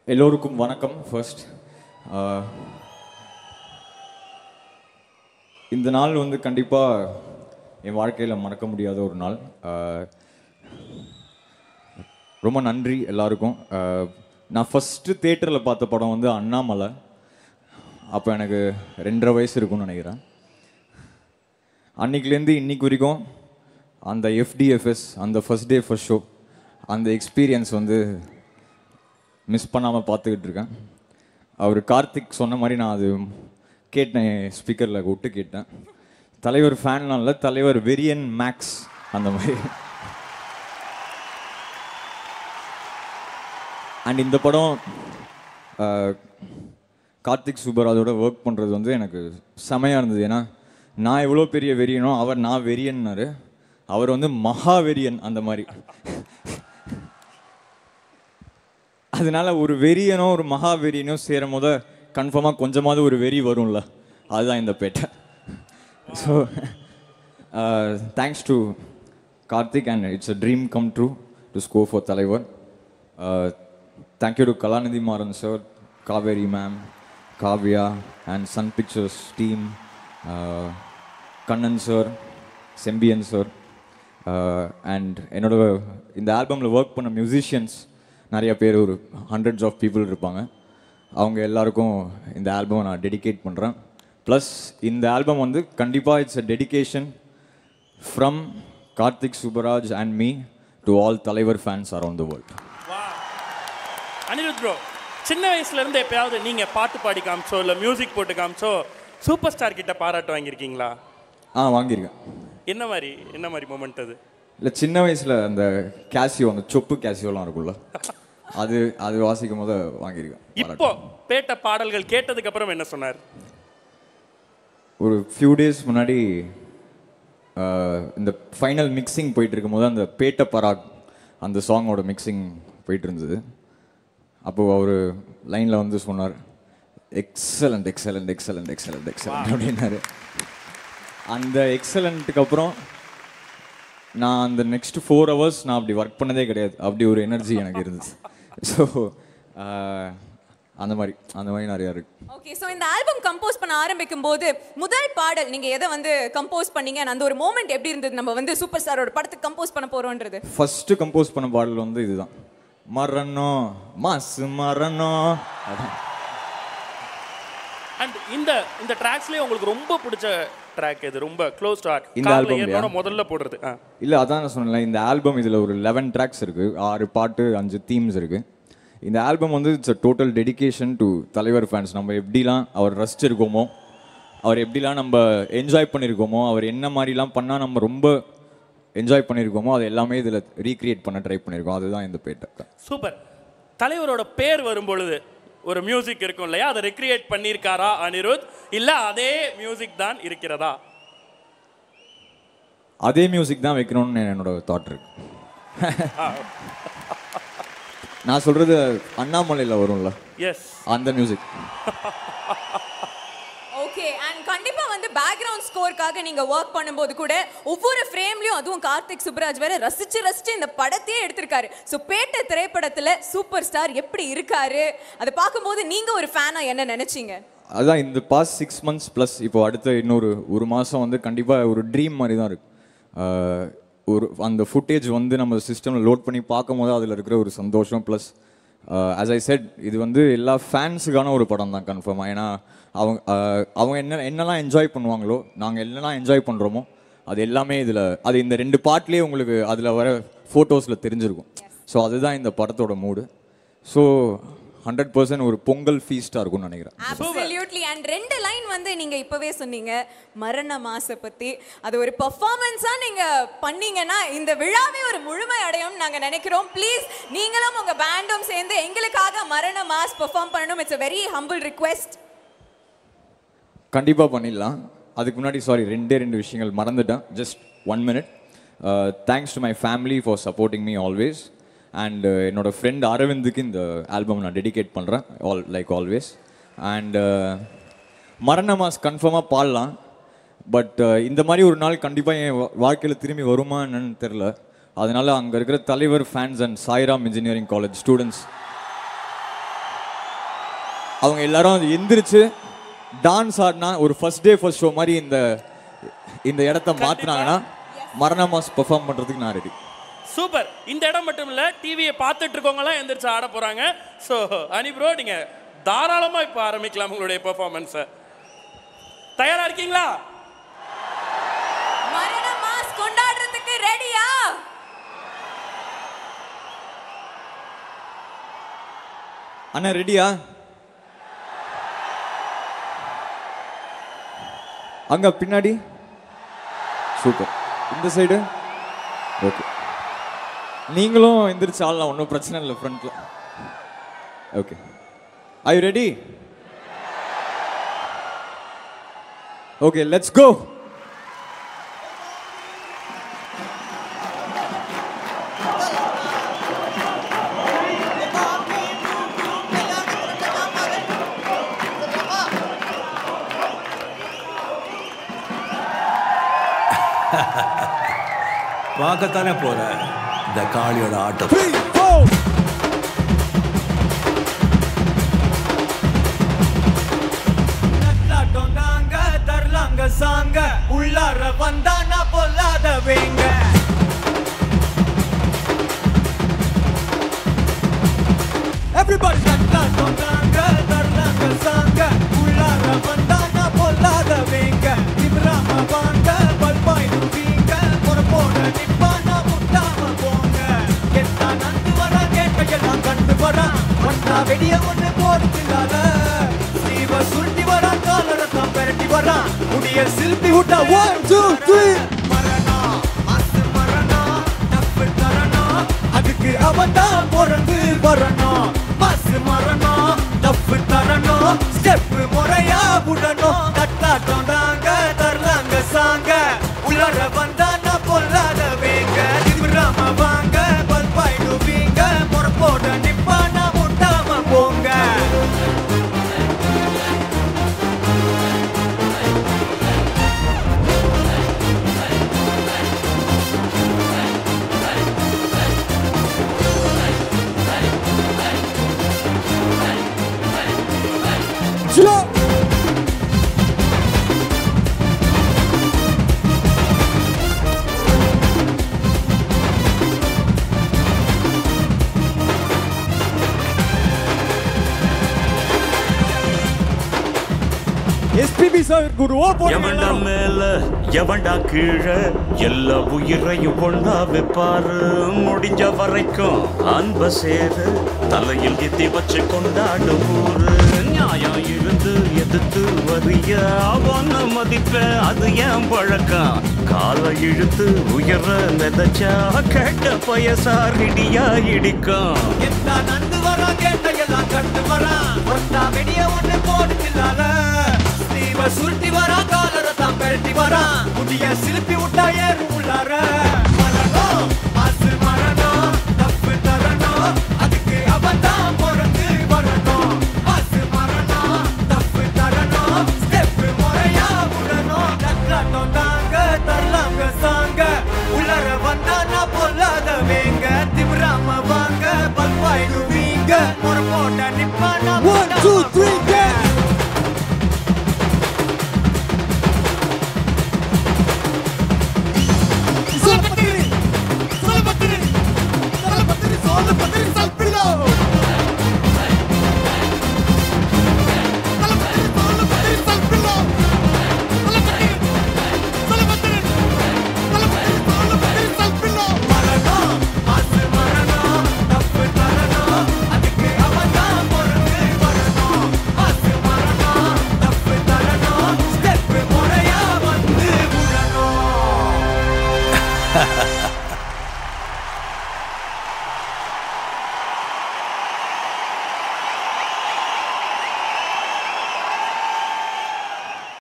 எல்லோருக்கும் வணக்கம் ஃபர்ஸ்ட் இந்த நாள் வந்து கண்டிப்பாக என் வாழ்க்கையில் மறக்க முடியாத ஒரு நாள் ஆஹ் ரொம்ப நன்றி எல்லாருக்கும் ஆஹ் நான் ஃபஸ்ட்டு தேட்டரில் பார்த்த படம் வந்து அண்ணாமலை அப்போ எனக்கு ரெண்டரை வயசு இருக்கும்னு நினைக்கிறேன் அன்னைக்குலேருந்து இன்னைக்கு வரைக்கும் அந்த எஃப்டிஎஃப்எஸ் அந்த ஃபர்ஸ்ட் டே ஃபர்ஸ்ட் ஷோ அந்த எக்ஸ்பீரியன்ஸ் வந்து மிஸ் பண்ணாமல் பார்த்துக்கிட்டு இருக்கேன் அவர் கார்த்திக் சொன்ன மாதிரி நான் அது கேட்டேன் ஸ்பீக்கரில் விட்டு கேட்டேன் தலைவர் ஃபேன்லாம் இல்லை தலைவர் வெரியன் மேக்ஸ் அந்த மாதிரி அண்ட் இந்த படம் அஹ், கார்த்திக் சுப்பராஜோட ஒர்க் பண்ணுறது வந்து எனக்கு செமையாக இருந்தது ஏன்னா நான் எவ்வளோ பெரிய வெறியனோ அவர் நான் வெறியன்னாரு அவர் வந்து மகா வெறியன் அந்த மாதிரி அதனால ஒரு வெறியனோ ஒரு மகா வெறியனோ சேரும் போது கன்ஃபார்மாக கொஞ்சமாவது ஒரு வெறி வரும்ல அதுதான் இந்த Petta so thanks to Karthik and it's a dream come true to score for தலைவர் thank you to Kalanithi Maran sir Kaveri ma'am Kavya and Sun Pictures team Kannan sir Sembian sir and என்னோட இந்த ஆல்பமில் ஒர்க் பண்ண மியூசிஷியன்ஸ் நிறைய பேர் ஒரு ஹண்ட்ரட்ஸ் ஆஃப் பீப்புள் இருப்பாங்க அவங்க எல்லாருக்கும் இந்த ஆல்பமை நான் டெடிகேட் பண்ணுறேன் ப்ளஸ் இந்த ஆல்பம் வந்து கண்டிப்பாக it's a dedication from Karthik Subbaraj and me to all தலைவர் fans around the world Anirudh bro சின்ன வயசுல இருந்து எப்பயாவது நீங்க பாட்டு பாடி காமிச்சோ இல்ல மியூசிக் போட்டு காமிச்சோ சூப்பர் ஸ்டார் கிட்ட பாராட்டு வாங்கியிருக்கீங்களா ஆ வாங்கியிருக்கேன் என்ன மாதிரி என்ன மாதிரி மூமெண்ட் அது இல்லை சின்ன வயசில் அந்த கேசியோ அந்த சொப்பு கேசியோலாம் இருக்கும்ல அது அது வாசிக்கும் போது வாங்கியிருக்கேன் இப்போ பேட்ட பாடல்கள் கேட்டதுக்கு அப்புறம் என்ன சொன்னார் ஒரு ஃபியூ டேஸ் முன்னாடி ஆஹ், இந்த ஃபைனல் மிக்சிங் போயிட்டு இருக்கும்போது அந்த பேட்ட பராக் அந்த சாங்கோட மிக்சிங் போயிட்டு இருந்தது அப்போது அவர் லைனில் வந்து சொன்னார் excellent excellent excellent excellent excellent அப்படின்னாரு அந்த எக்ஸலண்ட்டுக்கு அப்புறம் நான் அந்த நெக்ஸ்ட் ஃபோர் ஹவர்ஸ் நான் அப்படி ஒர்க் பண்ணதே கிடையாது அப்படி ஒரு எனர்ஜி எனக்கு இருந்துச்சு ஸோ அந்த மாதிரி அந்த மாதிரி நிறையா இருக்கு ஓகே சோ இந்த ஆல்பம் கம்போஸ் பண்ண ஆரம்பிக்கும் போது முதல் பாடல் நீங்க எதை வந்து கம்போஸ் பண்ணீங்க and அந்த ஒரு மோமெண்ட் எப்படி இருந்தது நம்ம வந்து சூப்பர் ஸ்டாரோட படத்துக்கு கம்போஸ் பண்ண போறோம்ன்றது ஃபர்ஸ்ட் கம்போஸ் பண்ண பாடல் வந்து இதுதான் மரணம் மாசு மரணம் அதான். அண்ட் இந்த இந்த ட்ராக்ஸ்லயே உங்களுக்கு ரொம்ப பிடிச்ச ட்ராக் எது ரொம்ப க்ளோஸ் டு இந்த album லயா? என்னோட முதல்ல போடுறது ஆ. இல்ல அதான் நான் சொன்னேன்ல இந்த ஆல்பம் இதுல ஒரு லெவன் ட்ராக்ஸ் இருக்கு ஆறு பாட்டு அஞ்சு தீம்ஸ் இருக்கு இந்த ஆல்பம் வந்து இட்ஸ் டோட்டல் டெடிகேஷன் டு தலைவர் ஃபேன்ஸ் நம்ம எப்படிலாம் அவர் ரசிச்சிருக்கோமோ அவர் எப்படிலாம் நம்ம என்ஜாய் பண்ணியிருக்கோமோ அவர் என்ன மாதிரிலாம் பண்ணால் நம்ம ரொம்ப என்ஜாய் பண்ணியிருக்கோமோ அது எல்லாமே இதில் ரீக்ரியேட் பண்ண ட்ரை பண்ணியிருக்கோம் அதுதான் இந்த பேட்டை சூப்பர் தலைவரோட பேர் வரும் பொழுது ஒரு மியூசிக் இருக்கும் இல்லையா அதை ரெக்ரியேட் பண்ணியிருக்காரா அனிருத் இல்ல அதே மியூசிக் தான் இருக்கிறதா அதே மியூசிக் தான் வைக்கணும்னு என்னோட தாட் இருக்கு நான் சொல்றது அண்ணாமலையில் வரும்ல எஸ் அந்த மியூசிக் ஓகே அண்ட் கண்டிப்பா வந்து பேக்ரவுண்ட் ஸ்கோர்க்காக நீங்க ஒர்க் பண்ணும்போது கூட ஒவ்வொரு ஃப்ரேம்லயும் அதுவும் கார்த்திக் சுப்ராஜ் வேற ரசிச்சு ரசிச்சு இந்த படத்தையே எடுத்திருக்காரு சோ பேட்ட திரைப்படத்துல சூப்பர் ஸ்டார் எப்படி இருக்காரு அதை பார்க்கும்போது நீங்க ஒரு ஃபேனா என்ன நினைச்சீங்க அதான் இந்த பாஸ்ட் சிக்ஸ் மந்த்ஸ் ப்ளஸ் இப்போ அடுத்த இன்னொரு ஒரு மாதம் வந்து கண்டிப்பாக ஒரு ட்ரீம் மாதிரி தான் இருக்கு ஆஹ் ஒரு அந்த ஃபுட்டேஜ் வந்து நம்ம சிஸ்டமில் லோட் பண்ணி பார்க்கும்போது அதில் இருக்கிற ஒரு சந்தோஷம் ப்ளஸ் ஆஸ் ஐ செட் இது வந்து எல்லா ஃபேன்ஸுக்கான ஒரு படம் தான் கன்ஃபார்மாக ஏன்னா அவங்க ஆஹ் அவங்க என்ன என்னெல்லாம் என்ஜாய் பண்ணுவாங்களோ நாங்கள் என்னெல்லாம் என்ஜாய் பண்ணுறோமோ அது எல்லாமே இதில் அது இந்த ரெண்டு பார்ட்லேயே உங்களுக்கு அதில் வர ஃபோட்டோஸில் தெரிஞ்சிருக்கும் ஸோ அதுதான் இந்த படத்தோட மூடு ஸோ ஹண்ட்ரட் பர்சன்ட் ஒரு பொங்கல் ஃபீஸ்டாக இருக்கும்னு நினைக்கிறேன் அப்சல்யூட்லி அண்ட் ரெண்டு லைன் வந்து நீங்க இப்பவே சொன்னீங்க மரண மாச பத்தி அது ஒரு பெர்ஃபார்மன்ஸா நீங்க பண்ணீங்கன்னா இந்த விழாவே ஒரு முழுமை அடையும் நாங்க நினைக்கிறோம் ப்ளீஸ் நீங்களும் உங்க பேண்டும் சேர்ந்து எங்களுக்காக மரண மாஸ் பெர்ஃபார்ம் பண்ணணும் it's a very humble request கண்டிப்பாக பண்ணிடலாம் அதுக்கு முன்னாடி சாரி ரெண்டே ரெண்டு விஷயங்கள் மறந்துட்டேன் just one minute thanks to my family for supporting me always and என்னோட ஃப்ரெண்ட் அரவிந்துக்கு இந்த ஆல்பம் நான் டெடிகேட் பண்ணுறேன் ஆல் லைக் ஆல்வேஸ் அண்ட் மரண மாஸ் கன்ஃபார்மாக பாடலாம் பட் இந்த மாதிரி ஒரு நாள் கண்டிப்பாக என் வாழ்க்கையில் திரும்பி வருமா என்னன்னு தெரில அதனால அங்கே இருக்கிற தலைவர் fans and Sairam engineering college students அவங்க எல்லாரும் எந்திரிச்சு டான்ஸ் ஆடினா ஒரு ஃபர்ஸ்ட் டே ஃபர்ஸ்ட் ஷோ மாதிரி இந்த இந்த இடத்த மாத்துனாங்கன்னா மரண மாஸ் பெர்ஃபார்ம் பண்றதுக்கு நான் ரெடி சூப்பர் இந்த இடம் மட்டும் இல்ல டிவியை பார்த்துட்டு இருக்கவங்கலாம் எந்திரிச்சு ஆட போறாங்க ஸோ அனி ப்ரோ நீங்க தாராளமா இப்போ ஆரம்பிக்கலாம் உங்களுடைய பெர்ஃபார்மன்ஸை தயாரா இருக்கீங்களா மரண மாஸ் கொண்டாடுறதுக்கு ரெடியா அண்ணா ரெடியா அங்க பின்னாடி சூப்பர் இந்த சைடு ஓகே நீங்களும் எந்திரிச்சு ஆடலாம் ஒன்றும் பிரச்சனை இல்லை ஃப்ரண்ட்ல okay I ready okay let's go பார்க்கத்தானே போற இந்த காளியோட ஆட்டம் நல்லாட்டம் நாங்க தரலாங்க சாங்க உள்ளார வந்தா நான் பொல்லாத வேங்க Everybody நல்லாட்டம் நாங்க தரலாங்க சாங்க உள்ளார வந்தா நான் பொல்லாத வேங்க திமிராம வாங்க பல்பாயிடுவீங்க பொறப்போட நிப்பானா முட்டாம போங்க எத்தா நந்து வரா கேட்ட எல்லாம் கண்டு வரா வந்தா வெடிய ஒண்ணு போறதில்லாத ஸ்ரீவ சுருட்டி வரா காலரத்தான் பெரட்டி வரா முடிய சில்பி விட்டா ஒன் டூ த்ரீ மரணா அசு மரணா தப்பு தரணா அதுக்கு அவன் தான் பிறந்து வரணும் பஸ் மரணம் தப்பு தரணும் ஸ்டெப் முறையா விடணும் தட்டாட்டம் தாங்க தரலாங்க சாங்க உள்ளார வந்தா நான் பொல்லாத வேங்க திமிராம வாங்க பல்பாயிடுவீங்க பொறப்போட நிப்பானா முட்டாம போங்க எஸ்பிபி சார் குருவா எவன்டா மேல எவன்டா கீழே எல்லா உயிரையும் ஒண்ணா வைப்பாரு முடிஞ்ச வரைக்கும் அன்ப சேரு தலையில் எத்தி வச்சு கொண்டாடும் ஊரு நியாயம் இருந்து எதிர்த்து வரிய அவன மதிப்ப அது ஏன் பழக்கம் காலை இழுத்து உயர மிதச்சா கேட்ட பயசார் இடியா இடிக்கும் எத்தா நந்து வரா கேட்ட எல்லாம் கண்டு வரா ஒத்தா வெடிய ஒண்ணு போடுதில்லால ஸ்ரீவ சுருட்டி வரா காலர தான் பெரட்டி வரா முடிய சிலுப்பி விட்டா ஏறு உள்ளார மரணம் அசு மரணம் தப்பு தரணும் அதுக்கு அவன் தான் பிறந்து வரணும் அசு மரணம் தப்பு தரணும் ஸ்டெப் முறையா விடணும் தட்டாட்டம் தாங்க தரலாங்க சாங்க உள்ளார வந்தா நான் பொல்லாத வேங்க திமிராம வாங்க பல்வாயிடுவீங்க ஒரு போட்ட நிப்பானா ஒன் டூ த்ரீ